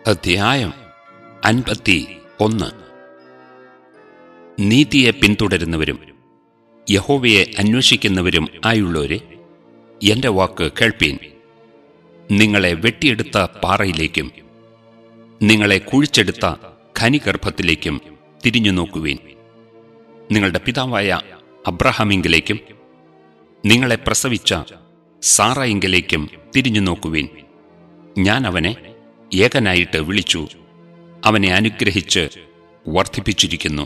അധ്യായം അൻപത്തി ഒന്ന് നീതിയെ പിന്തുടരുന്നവരും യഹോവയെ അന്വേഷിക്കുന്നവരും ആയുള്ളവരെ എന്റെ വാക്ക് കേൾപ്പീൻ നിങ്ങളെ വെട്ടിയെടുത്ത പാറയിലേക്കും നിങ്ങളെ കുഴിച്ചെടുത്ത ഖനിഗർഭത്തിലേക്കും തിരിഞ്ഞു നോക്കുവീൻ നിങ്ങളുടെ പിതാവായ അബ്രഹാമിങ്കിലേക്കും നിങ്ങളെ പ്രസവിച്ച സാറായിങ്കിലേക്കും തിരിഞ്ഞു നോക്കുവീൻ ഞാൻ അവനെ ഏകനായിട്ട് വിളിച്ചു അവനെ അനുഗ്രഹിച്ച് വർദ്ധിപ്പിച്ചിരിക്കുന്നു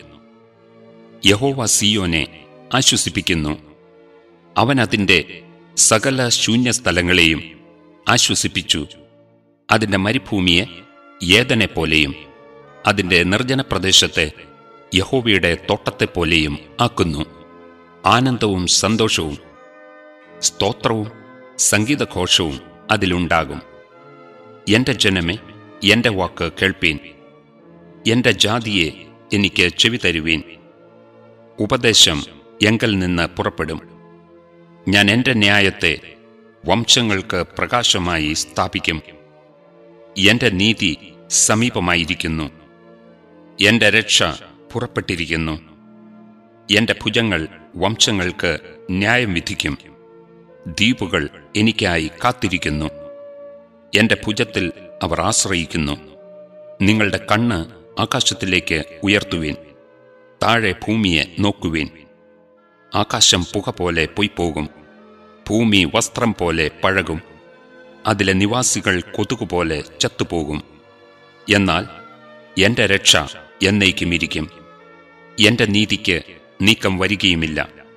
യഹോവ സിയോനെ ആശ്വസിപ്പിക്കുന്നു അവൻ അതിൻ്റെ സകല ശൂന്യസ്ഥലങ്ങളെയും ആശ്വസിപ്പിച്ചു അതിൻ്റെ മരുഭൂമിയെ ഏതനെപ്പോലെയും അതിൻ്റെ നിർജ്ജന പ്രദേശത്തെ യഹോവയുടെ തോട്ടത്തെപ്പോലെയും ആക്കുന്നു ആനന്ദവും സന്തോഷവും സ്തോത്രവും സംഗീതഘോഷവും അതിലുണ്ടാകും എന്റെ ജനമേ എന്റെ വാക്ക് കേൾപ്പീൻ എന്റെ ജാതിയെ എനിക്ക് ചെവി തരുവീൻ ഉപദേശം എങ്കൽ നിന്ന് പുറപ്പെടും ഞാൻ എന്റെ ന്യായത്തെ വംശങ്ങൾക്ക് പ്രകാശമായി സ്ഥാപിക്കും എന്റെ നീതി സമീപമായിരിക്കുന്നു എന്റെ രക്ഷ പുറപ്പെട്ടിരിക്കുന്നു എന്റെ ഭുജങ്ങൾ വംശങ്ങൾക്ക് ന്യായം വിധിക്കും ദ്വീപുകൾ എനിക്കായി കാത്തിരിക്കുന്നു എന്റെ ഭുജത്തിൽ അവർ ആശ്രയിക്കുന്നു നിങ്ങളുടെ കണ്ണ് ആകാശത്തിലേക്ക് ഉയർത്തുവീൻ താഴെ ഭൂമിയെ നോക്കുവീൻ ആകാശം പുക പോലെ പൊയ്പോകും ഭൂമി വസ്ത്രം പോലെ പഴകും അതിലെ നിവാസികൾ കൊതുകുപോലെ ചത്തുപോകും എന്നാൽ എന്റെ രക്ഷ എന്നേക്കും ഇരിക്കും എന്റെ നീതിക്ക് നീക്കം വരികയുമില്ല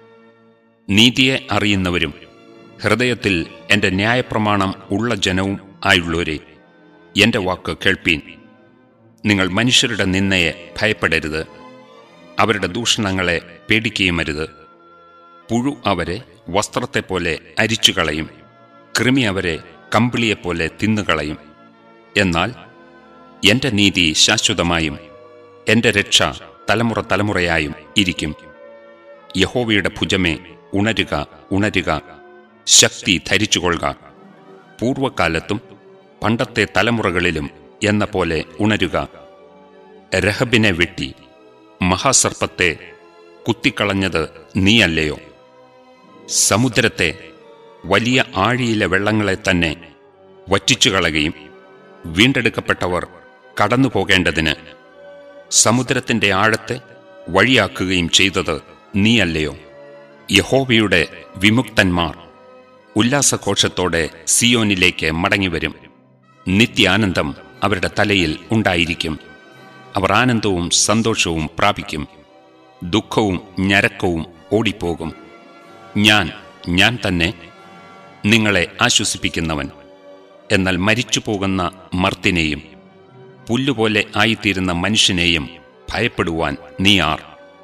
നീതിയെ അറിയുന്നവരും ഹൃദയത്തിൽ എന്റെ ന്യായപ്രമാണം ഉള്ള ജനവും ആയുള്ളവരെ എന്റെ വാക്ക് കേൾപ്പീൻ നിങ്ങൾ മനുഷ്യരുടെ നിന്നയെ ഭയപ്പെടരുത് അവരുടെ ദൂഷണങ്ങളെ പേടിക്കുകയുമരുത് പുഴു അവരെ വസ്ത്രത്തെപ്പോലെ അരിച്ചുകളയും കൃമി അവരെ കമ്പിളിയെപ്പോലെ തിന്നുകളയും എന്നാൽ എന്റെ നീതി ശാശ്വതമായും എന്റെ രക്ഷ തലമുറ തലമുറയായും ഇരിക്കും യഹോവയുടെ ഭുജമേ ഉണരുക ഉണരുക ശക്തി ധരിച്ചുകൊള്ളുക പൂർവകാലത്തും പണ്ടത്തെ തലമുറകളിലും എന്ന പോലെ ഉണരുക രഹബിനെ വെട്ടി മഹാസർപ്പത്തെ കുത്തിക്കളഞ്ഞത് നീയല്ലയോ സമുദ്രത്തെ വലിയ ആഴിയിലെ വെള്ളങ്ങളെ തന്നെ വറ്റിച്ചു കളയുകയും വീണ്ടെടുക്കപ്പെട്ടവർ കടന്നു പോകേണ്ടതിന് സമുദ്രത്തിന്റെ ആഴത്തെ വഴിയാക്കുകയും ചെയ്തത് നീയല്ലയോ യഹോവയുടെ വിമുക്തന്മാർ ഉല്ലാസഘോഷത്തോടെ സിയോനിലേക്ക് മടങ്ങിവരും നിത്യാനന്ദം അവരുടെ തലയിൽ ഉണ്ടായിരിക്കും അവർ ആനന്ദവും സന്തോഷവും പ്രാപിക്കും ദുഃഖവും ഞരക്കവും ഓടിപ്പോകും ഞാൻ ഞാൻ തന്നെ നിങ്ങളെ ആശ്വസിപ്പിക്കുന്നവൻ എന്നാൽ മരിച്ചു പോകുന്ന മർത്തിനെയും പുല്ലുപോലെ ആയിത്തീരുന്ന മനുഷ്യനെയും ഭയപ്പെടുവാൻ നീ ആർ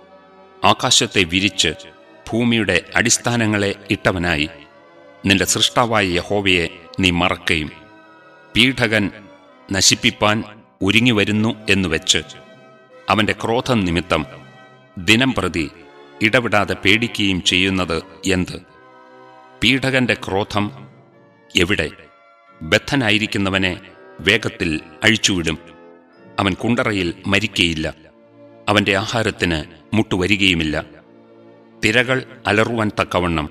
ആകാശത്തെ വിരിച്ച് ഭൂമിയുടെ അടിസ്ഥാനങ്ങളെ ഇട്ടവനായി നിന്റെ സൃഷ്ടാവായ യഹോവയെ നീ മറക്കുകയും പീഠകൻ നശിപ്പിപ്പാൻ ഒരുങ്ങിവരുന്നു എന്നുവെച്ച് അവന്റെ ക്രോധം നിമിത്തം ദിനം പ്രതി ഇടവിടാതെ പേടിക്കുകയും ചെയ്യുന്നത് എന്ത് പീഠകന്റെ ക്രോധം എവിടെ ബദ്ധനായിരിക്കുന്നവനെ വേഗത്തിൽ അഴിച്ചുവിടും അവൻ കുണ്ടറയിൽ മരിക്കയില്ല അവന്റെ ആഹാരത്തിന് മുട്ടുവരികയുമില്ല തിരകൾ അലറുവാൻ തക്കവണ്ണം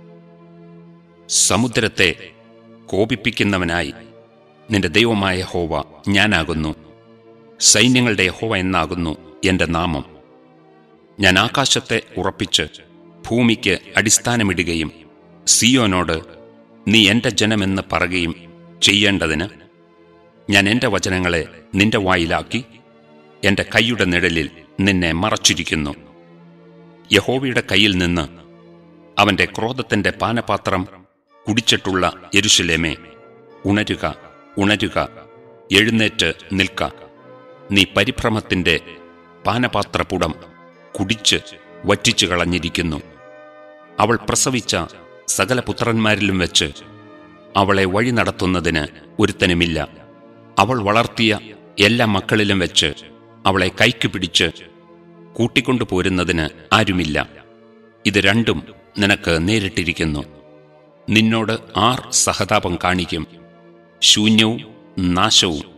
സമുദ്രത്തെ കോപിപ്പിക്കുന്നവനായി നിന്റെ ദൈവമായ ഹോവ ഞാനാകുന്നു സൈന്യങ്ങളുടെ ഹോവ എന്നാകുന്നു എന്റെ നാമം ഞാൻ ആകാശത്തെ ഉറപ്പിച്ച് ഭൂമിക്ക് അടിസ്ഥാനമിടുകയും സിയോനോട് നീ എന്റെ ജനമെന്ന് പറയുകയും ചെയ്യേണ്ടതിന് ഞാൻ എന്റെ വചനങ്ങളെ നിന്റെ വായിലാക്കി എന്റെ കൈയുടെ നിഴലിൽ നിന്നെ മറച്ചിരിക്കുന്നു യഹോവയുടെ കയ്യിൽ നിന്ന് അവന്റെ ക്രോധത്തിന്റെ പാനപാത്രം കുടിച്ചിട്ടുള്ള യെരുഷലേമേ ഉണരുക ഉണരുക എഴുന്നേറ്റ് നിൽക്ക നീ പരിഭ്രമത്തിന്റെ പാനപാത്രപുടം കുടിച്ച് വറ്റിച്ചു കളഞ്ഞിരിക്കുന്നു അവൾ പ്രസവിച്ച സകല പുത്രന്മാരിലും വെച്ച് അവളെ വഴി നടത്തുന്നതിന് ഒരുത്തനുമില്ല അവൾ വളർത്തിയ എല്ലാ മക്കളിലും വെച്ച് അവളെ കൈക്ക് പിടിച്ച് കൂട്ടിക്കൊണ്ടു പോരുന്നതിന് ആരുമില്ല ഇത് രണ്ടും നിനക്ക് നേരിട്ടിരിക്കുന്നു നിന്നോട് ആർ സഹതാപം കാണിക്കും ശൂന്യവും നാശവും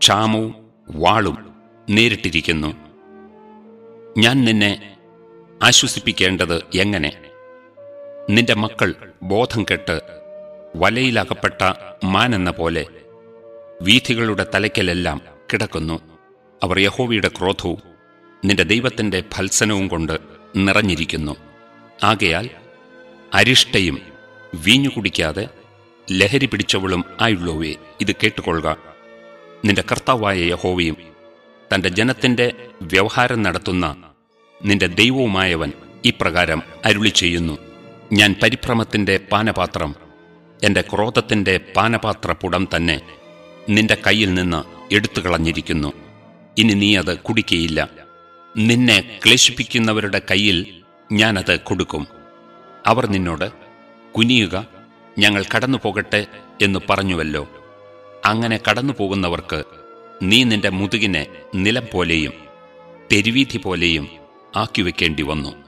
ക്ഷാമവും വാളും നേരിട്ടിരിക്കുന്നു ഞാൻ നിന്നെ ആശ്വസിപ്പിക്കേണ്ടത് എങ്ങനെ നിന്റെ മക്കൾ ബോധം കെട്ട് വലയിലകപ്പെട്ട മാനെന്ന പോലെ വീഥികളുടെ തലയ്ക്കലെല്ലാം കിടക്കുന്നു അവർ യഹോവയുടെ ക്രോധവും നിന്റെ ദൈവത്തിന്റെ ഭത്സനവും കൊണ്ട് നിറഞ്ഞിരിക്കുന്നു ആകയാൽ അരിഷ്ടയും വീഞ്ഞു കുടിക്കാതെ ലഹരി പിടിച്ചവളും ആയുള്ളവേ ഇത് കേട്ടുകൊള്ളുക നിന്റെ കർത്താവായ യഹോവയും തന്റെ ജനത്തിന്റെ വ്യവഹാരം നടത്തുന്ന നിന്റെ ദൈവവുമായവൻ ഇപ്രകാരം അരുളി ചെയ്യുന്നു ഞാൻ പരിഭ്രമത്തിന്റെ പാനപാത്രം എന്റെ ക്രോധത്തിന്റെ പാനപാത്രപ്പുടം തന്നെ നിന്റെ കയ്യിൽ നിന്ന് എടുത്തു കളഞ്ഞിരിക്കുന്നു ഇനി നീ അത് കുടിക്കയില്ല നിന്നെ ക്ലേശിപ്പിക്കുന്നവരുടെ കയ്യിൽ ഞാനത് കൊടുക്കും അവർ നിന്നോട് കുനിയുക ഞങ്ങൾ കടന്നു പോകട്ടെ എന്ന് പറഞ്ഞുവല്ലോ അങ്ങനെ കടന്നു പോകുന്നവർക്ക് നീ നിന്റെ മുതുകിനെ നിലം പോലെയും തെരുവീഥി പോലെയും ആക്കിവെക്കേണ്ടി വന്നു